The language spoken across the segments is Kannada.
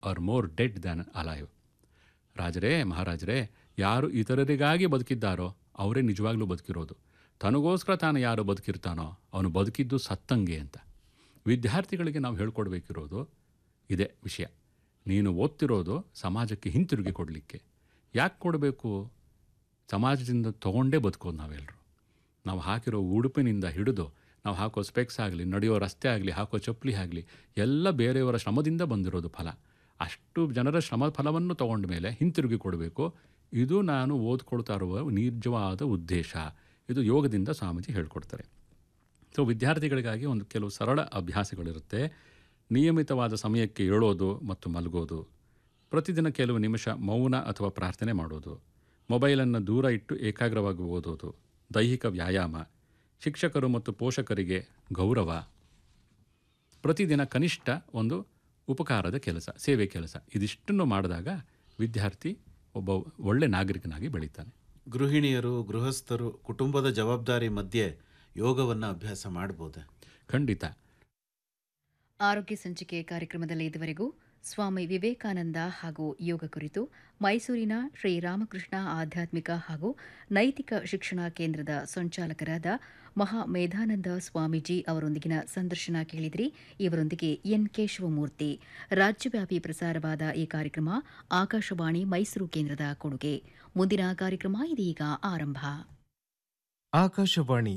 R more dead than alive ರಾಜರೇ ಮಹಾರಾಜರೇ ಯಾರು ಇತರರಿಗಾಗಿ ಬದುಕಿದ್ದಾರೋ ಅವರೇ ನಿಜವಾಗ್ಲೂ ಬದುಕಿರೋದು ತನಗೋಸ್ಕರ ತಾನು ಯಾರು ಬದುಕಿರ್ತಾನೋ ಅವನು ಬದುಕಿದ್ದು ಸತ್ತಂಗೆ ಅಂತ ವಿದ್ಯಾರ್ಥಿಗಳಿಗೆ ನಾವು ಹೇಳ್ಕೊಡ್ಬೇಕಿರೋದು ಇದೇ ವಿಷಯ ನೀನು ಓದ್ತಿರೋದು ಸಮಾಜಕ್ಕೆ ಹಿಂತಿರುಗಿ ಕೊಡಲಿಕ್ಕೆ ಯಾಕೆ ಕೊಡಬೇಕು ಸಮಾಜದಿಂದ ತೊಗೊಂಡೇ ಬದುಕೋದು ನಾವೆಲ್ಲರೂ ನಾವು ಹಾಕಿರೋ ಉಡುಪಿನಿಂದ ಹಿಡಿದು ನಾವು ಹಾಕೋ ಸ್ಪೆಕ್ಸ್ ಆಗಲಿ ನಡೆಯೋ ರಸ್ತೆ ಆಗಲಿ ಹಾಕೋ ಚಪ್ಪಲಿ ಆಗಲಿ ಎಲ್ಲ ಬೇರೆಯವರ ಶ್ರಮದಿಂದ ಬಂದಿರೋದು ಫಲ ಅಷ್ಟು ಜನರ ಶ್ರಮ ಫಲವನ್ನು ತಗೊಂಡ ಮೇಲೆ ಹಿಂತಿರುಗಿ ಕೊಡಬೇಕು ಇದು ನಾನು ಓದ್ಕೊಳ್ತಾ ಇರುವ ನಿಜವಾದ ಉದ್ದೇಶ ಇದು ಯೋಗದಿಂದ ಸ್ವಾಮೀಜಿ ಹೇಳ್ಕೊಡ್ತಾರೆ ಸೊ ವಿದ್ಯಾರ್ಥಿಗಳಿಗಾಗಿ ಒಂದು ಕೆಲವು ಸರಳ ಅಭ್ಯಾಸಗಳಿರುತ್ತೆ ನಿಯಮಿತವಾದ ಸಮಯಕ್ಕೆ ಏಳೋದು ಮತ್ತು ಮಲಗೋದು ಪ್ರತಿದಿನ ಕೆಲವು ನಿಮಿಷ ಮೌನ ಅಥವಾ ಪ್ರಾರ್ಥನೆ ಮಾಡೋದು ಮೊಬೈಲನ್ನು ದೂರ ಇಟ್ಟು ಏಕಾಗ್ರವಾಗಿ ಓದೋದು ದೈಹಿಕ ವ್ಯಾಯಾಮ ಶಿಕ್ಷಕರು ಮತ್ತು ಪೋಷಕರಿಗೆ ಗೌರವ ಪ್ರತಿದಿನ ಕನಿಷ್ಠ ಒಂದು ಉಪಕಾರದ ಕೆಲಸ ಸೇವೆ ಕೆಲಸ ಇದಿಷ್ಟನ್ನು ಮಾಡಿದಾಗ ವಿದ್ಯಾರ್ಥಿ ಒಬ್ಬ ಒಳ್ಳೆ ನಾಗರಿಕನಾಗಿ ಬೆಳೀತಾನೆ ಗೃಹಿಣಿಯರು ಗೃಹಸ್ಥರು ಕುಟುಂಬದ ಜವಾಬ್ದಾರಿ ಮಧ್ಯೆ ಯೋಗವನ್ನು ಅಭ್ಯಾಸ ಮಾಡ್ಬೋದೆ ಖಂಡಿತ ಆರೋಗ್ಯ ಸಂಚಿಕೆ ಕಾರ್ಯಕ್ರಮದಲ್ಲಿ ಇದುವರೆಗೂ ಸ್ವಾಮಿ ವಿವೇಕಾನಂದ ಹಾಗೂ ಯೋಗ ಕುರಿತು ಮೈಸೂರಿನ ಶ್ರೀರಾಮಕೃಷ್ಣ ಆಧ್ಯಾತ್ಮಿಕ ಹಾಗೂ ನೈತಿಕ ಶಿಕ್ಷಣ ಕೇಂದ್ರದ ಸಂಚಾಲಕರಾದ ಮಹಾ ಮೇಧಾನಂದ ಸ್ವಾಮೀಜಿ ಅವರೊಂದಿಗಿನ ಸಂದರ್ಶನ ಕೇಳಿದ್ರಿ ಇವರೊಂದಿಗೆ ಎನ್ ಕೇಶವಮೂರ್ತಿ ರಾಜ್ಯವ್ಯಾಪಿ ಪ್ರಸಾರವಾದ ಈ ಕಾರ್ಯಕ್ರಮ ಆಕಾಶವಾಣಿ ಮೈಸೂರು ಕೇಂದ್ರದ ಕೊಡುಗೆ ಮುಂದಿನ ಕಾರ್ಯಕ್ರಮ ಇದೀಗ ಆರಂಭ ಆಕಾಶವಾಣಿ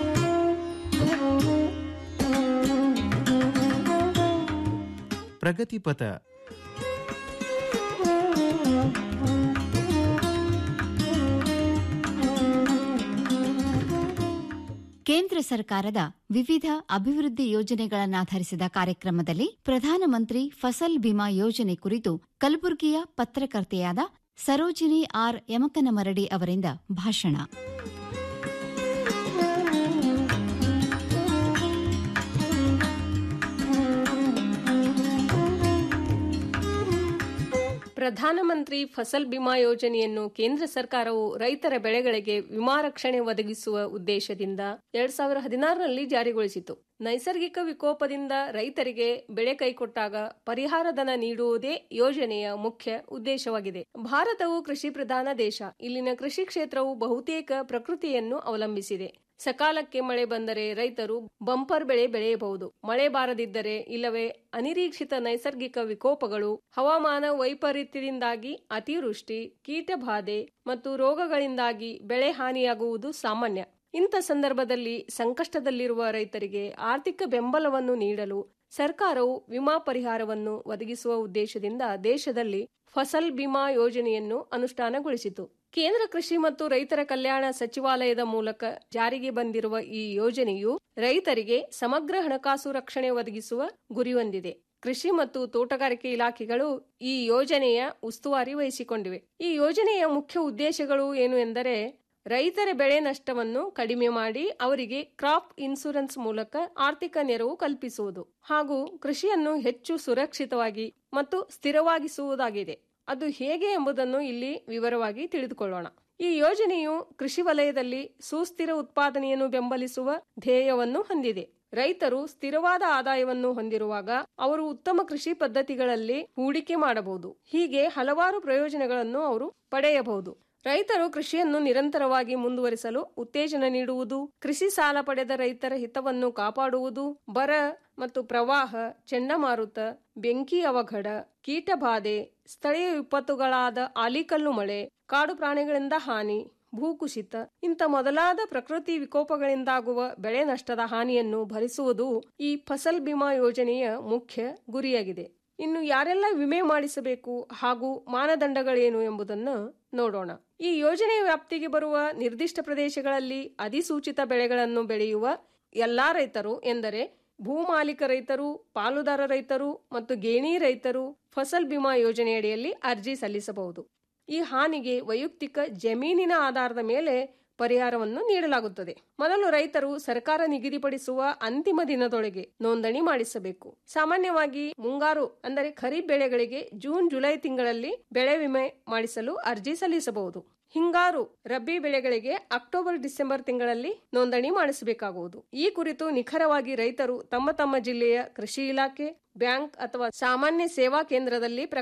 ಪ್ರಗತಿಪಥ ಕೇಂದ್ರ ಸರ್ಕಾರದ ವಿವಿಧ ಅಭಿವೃದ್ಧಿ ಯೋಜನೆಗಳನ್ನಾಧರಿಸಿದ ಕಾರ್ಯಕ್ರಮದಲ್ಲಿ ಪ್ರಧಾನಮಂತ್ರಿ ಫಸಲ್ ಬಿಮಾ ಯೋಜನೆ ಕುರಿತು ಕಲಬುರಗಿಯ ಪತ್ರಕರ್ತೆಯಾದ ಸರೋಜಿನಿ ಆರ್ ಯಮಕನಮರಡಿ ಅವರಿಂದ ಭಾಷಣ ಪ್ರಧಾನಮಂತ್ರಿ ಫಸಲ್ ಬಿಮಾ ಯೋಜನೆಯನ್ನು ಕೇಂದ್ರ ಸರ್ಕಾರವು ರೈತರ ಬೆಳೆಗಳಿಗೆ ವಿಮಾ ರಕ್ಷಣೆ ಒದಗಿಸುವ ಉದ್ದೇಶದಿಂದ ಎರಡ್ ಸಾವಿರ ಹದಿನಾರರಲ್ಲಿ ಜಾರಿಗೊಳಿಸಿತು ನೈಸರ್ಗಿಕ ವಿಕೋಪದಿಂದ ರೈತರಿಗೆ ಬೆಳೆ ಕೈಕೊಟ್ಟಾಗ ಪರಿಹಾರ ಧನ ನೀಡುವುದೇ ಯೋಜನೆಯ ಮುಖ್ಯ ಉದ್ದೇಶವಾಗಿದೆ ಭಾರತವು ಕೃಷಿ ಪ್ರಧಾನ ದೇಶ ಇಲ್ಲಿನ ಕೃಷಿ ಕ್ಷೇತ್ರವು ಬಹುತೇಕ ಪ್ರಕೃತಿಯನ್ನು ಅವಲಂಬಿಸಿದೆ ಸಕಾಲಕ್ಕೆ ಮಳೆ ಬಂದರೆ ರೈತರು ಬಂಪರ್ ಬೆಳೆ ಬೆಳೆಯಬಹುದು ಮಳೆ ಬಾರದಿದ್ದರೆ ಇಲ್ಲವೇ ಅನಿರೀಕ್ಷಿತ ನೈಸರ್ಗಿಕ ವಿಕೋಪಗಳು ಹವಾಮಾನ ವೈಪರೀತ್ಯದಿಂದಾಗಿ ಅತಿವೃಷ್ಟಿ ಕೀಟಬಾಧೆ ಮತ್ತು ರೋಗಗಳಿಂದಾಗಿ ಬೆಳೆ ಹಾನಿಯಾಗುವುದು ಸಾಮಾನ್ಯ ಇಂಥ ಸಂದರ್ಭದಲ್ಲಿ ಸಂಕಷ್ಟದಲ್ಲಿರುವ ರೈತರಿಗೆ ಆರ್ಥಿಕ ಬೆಂಬಲವನ್ನು ನೀಡಲು ಸರ್ಕಾರವು ವಿಮಾ ಪರಿಹಾರವನ್ನು ಒದಗಿಸುವ ಉದ್ದೇಶದಿಂದ ದೇಶದಲ್ಲಿ ಫಸಲ್ ಬಿಮಾ ಯೋಜನೆಯನ್ನು ಅನುಷ್ಠಾನಗೊಳಿಸಿತು ಕೇಂದ್ರ ಕೃಷಿ ಮತ್ತು ರೈತರ ಕಲ್ಯಾಣ ಸಚಿವಾಲಯದ ಮೂಲಕ ಜಾರಿಗೆ ಬಂದಿರುವ ಈ ಯೋಜನೆಯು ರೈತರಿಗೆ ಸಮಗ್ರ ಹಣಕಾಸು ರಕ್ಷಣೆ ಒದಗಿಸುವ ಗುರಿ ಹೊಂದಿದೆ ಕೃಷಿ ಮತ್ತು ತೋಟಗಾರಿಕೆ ಇಲಾಖೆಗಳು ಈ ಯೋಜನೆಯ ಉಸ್ತುವಾರಿ ವಹಿಸಿಕೊಂಡಿವೆ ಈ ಯೋಜನೆಯ ಮುಖ್ಯ ಉದ್ದೇಶಗಳು ಏನು ಎಂದರೆ ರೈತರ ಬೆಳೆ ನಷ್ಟವನ್ನು ಕಡಿಮೆ ಮಾಡಿ ಅವರಿಗೆ ಕ್ರಾಪ್ ಇನ್ಸೂರೆನ್ಸ್ ಮೂಲಕ ಆರ್ಥಿಕ ನೆರವು ಕಲ್ಪಿಸುವುದು ಹಾಗೂ ಕೃಷಿಯನ್ನು ಹೆಚ್ಚು ಸುರಕ್ಷಿತವಾಗಿ ಮತ್ತು ಸ್ಥಿರವಾಗಿಸುವುದಾಗಿದೆ ಅದು ಹೇಗೆ ಎಂಬುದನ್ನು ಇಲ್ಲಿ ವಿವರವಾಗಿ ತಿಳಿದುಕೊಳ್ಳೋಣ ಈ ಯೋಜನೆಯು ಕೃಷಿ ವಲಯದಲ್ಲಿ ಸುಸ್ಥಿರ ಉತ್ಪಾದನೆಯನ್ನು ಬೆಂಬಲಿಸುವ ಧ್ಯೇಯವನ್ನು ಹೊಂದಿದೆ ರೈತರು ಸ್ಥಿರವಾದ ಆದಾಯವನ್ನು ಹೊಂದಿರುವಾಗ ಅವರು ಉತ್ತಮ ಕೃಷಿ ಪದ್ಧತಿಗಳಲ್ಲಿ ಹೂಡಿಕೆ ಮಾಡಬಹುದು ಹೀಗೆ ಹಲವಾರು ಪ್ರಯೋಜನಗಳನ್ನು ಅವರು ಪಡೆಯಬಹುದು ರೈತರು ಕೃಷಿಯನ್ನು ನಿರಂತರವಾಗಿ ಮುಂದುವರಿಸಲು ಉತ್ತೇಜನ ನೀಡುವುದು ಕೃಷಿ ಸಾಲ ಪಡೆದ ರೈತರ ಹಿತವನ್ನು ಕಾಪಾಡುವುದು ಬರ ಮತ್ತು ಪ್ರವಾಹ ಚಂಡಮಾರುತ ಬೆಂಕಿ ಅವಘಡ ಕೀಟಬಾಧೆ ಸ್ಥಳೀಯ ವಿಪತ್ತುಗಳಾದ ಆಲಿಕಲ್ಲು ಮಳೆ ಕಾಡು ಪ್ರಾಣಿಗಳಿಂದ ಹಾನಿ ಭೂಕುಸಿತ ಇಂಥ ಮೊದಲಾದ ಪ್ರಕೃತಿ ವಿಕೋಪಗಳಿಂದಾಗುವ ಬೆಳೆ ನಷ್ಟದ ಹಾನಿಯನ್ನು ಭರಿಸುವುದು ಈ ಫಸಲ್ ಬಿಮಾ ಯೋಜನೆಯ ಮುಖ್ಯ ಗುರಿಯಾಗಿದೆ ಇನ್ನು ಯಾರೆಲ್ಲ ವಿಮೆ ಮಾಡಿಸಬೇಕು ಹಾಗೂ ಮಾನದಂಡಗಳೇನು ಎಂಬುದನ್ನು ನೋಡೋಣ ಈ ಯೋಜನೆಯ ವ್ಯಾಪ್ತಿಗೆ ಬರುವ ನಿರ್ದಿಷ್ಟ ಪ್ರದೇಶಗಳಲ್ಲಿ ಅಧಿಸೂಚಿತ ಬೆಳೆಗಳನ್ನು ಬೆಳೆಯುವ ಎಲ್ಲಾ ರೈತರು ಎಂದರೆ ಭೂಮಾಲೀಕ ರೈತರು ಪಾಲುದಾರ ರೈತರು ಮತ್ತು ಗೇಣಿ ರೈತರು ಫಸಲ್ ಬಿಮಾ ಯೋಜನೆಯಡಿಯಲ್ಲಿ ಅರ್ಜಿ ಸಲ್ಲಿಸಬಹುದು ಈ ಹಾನಿಗೆ ವೈಯಕ್ತಿಕ ಜಮೀನಿನ ಆಧಾರದ ಮೇಲೆ ಪರಿಹಾರವನ್ನು ನೀಡಲಾಗುತ್ತದೆ ಮೊದಲು ರೈತರು ಸರ್ಕಾರ ನಿಗದಿಪಡಿಸುವ ಅಂತಿಮ ದಿನದೊಳಗೆ ನೋಂದಣಿ ಮಾಡಿಸಬೇಕು ಸಾಮಾನ್ಯವಾಗಿ ಮುಂಗಾರು ಅಂದರೆ ಖರೀಫ್ ಬೆಳೆಗಳಿಗೆ ಜೂನ್ ಜುಲೈ ತಿಂಗಳಲ್ಲಿ ಬೆಳೆ ವಿಮೆ ಮಾಡಿಸಲು ಅರ್ಜಿ ಸಲ್ಲಿಸಬಹುದು ಹಿಂಗಾರು ರಬ್ಬಿ ಬೆಳೆಗಳಿಗೆ ಅಕ್ಟೋಬರ್ ಡಿಸೆಂಬರ್ ತಿಂಗಳಲ್ಲಿ ನೋಂದಣಿ ಮಾಡಿಸಬೇಕಾಗುವುದು ಈ ಕುರಿತು ನಿಖರವಾಗಿ ರೈತರು ತಮ್ಮ ತಮ್ಮ ಜಿಲ್ಲೆಯ ಕೃಷಿ ಇಲಾಖೆ ಬ್ಯಾಂಕ್ ಅಥವಾ ಸಾಮಾನ್ಯ ಸೇವಾ ಕೇಂದ್ರದಲ್ಲಿ